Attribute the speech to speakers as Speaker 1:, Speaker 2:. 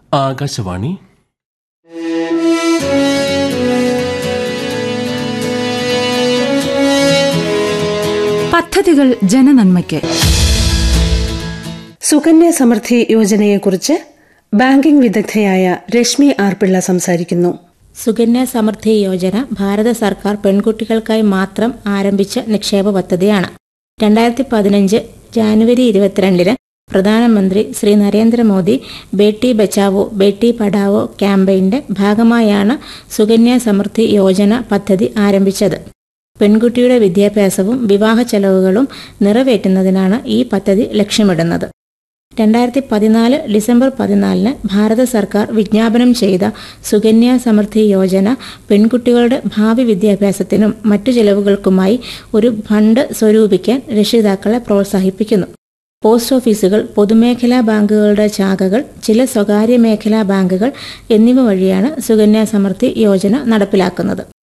Speaker 1: ആകാശവാണി
Speaker 2: പദ്ധതികൾ ജനനന്മയ്ക്ക്
Speaker 3: സുകന്യ സമൃദ്ധി യോജനയെക്കുറിച്ച് ബാങ്കിംഗ് വിദഗ്ധയായ രശ്മി ആർ പിള്ള സംസാരിക്കുന്നു
Speaker 4: സുകന്യ സമൃദ്ധി യോജന ഭാരത സർക്കാർ പെൺകുട്ടികൾക്കായി മാത്രം ആരംഭിച്ച നിക്ഷേപ പദ്ധതിയാണ് രണ്ടായിരത്തി പതിനഞ്ച് ജാനുവരി ഇരുപത്തിരണ്ടിന് പ്രധാനമന്ത്രി ശ്രീ നരേന്ദ്രമോദി ബേട്ടി ബച്ചാവോ ബേട്ടി പഠാവോ ക്യാമ്പയിന്റെ ഭാഗമായാണ് സുകന്യ സമൃദ്ധി യോജന പദ്ധതി ആരംഭിച്ചത് പെൺകുട്ടിയുടെ വിദ്യാഭ്യാസവും വിവാഹ ചെലവുകളും നിറവേറ്റുന്നതിനാണ് ഈ പദ്ധതി ലക്ഷ്യമിടുന്നത് രണ്ടായിരത്തി പതിനാല് ഡിസംബർ പതിനാലിന് ഭാരത സർക്കാർ വിജ്ഞാപനം ചെയ്ത സുകന്യ സമൃദ്ധി യോജന പെൺകുട്ടികളുടെ ഭാവി വിദ്യാഭ്യാസത്തിനും മറ്റു ചെലവുകൾക്കുമായി ഒരു ഫണ്ട് സ്വരൂപിക്കാൻ രക്ഷിതാക്കളെ പ്രോത്സാഹിപ്പിക്കുന്നു പോസ്റ്റ് ഓഫീസുകൾ പൊതുമേഖലാ ബാങ്കുകളുടെ ശാഖകൾ ചില സ്വകാര്യ മേഖലാ ബാങ്കുകൾ എന്നിവ വഴിയാണ് സുകന്യ സമൃദ്ധി യോജന നടപ്പിലാക്കുന്നത്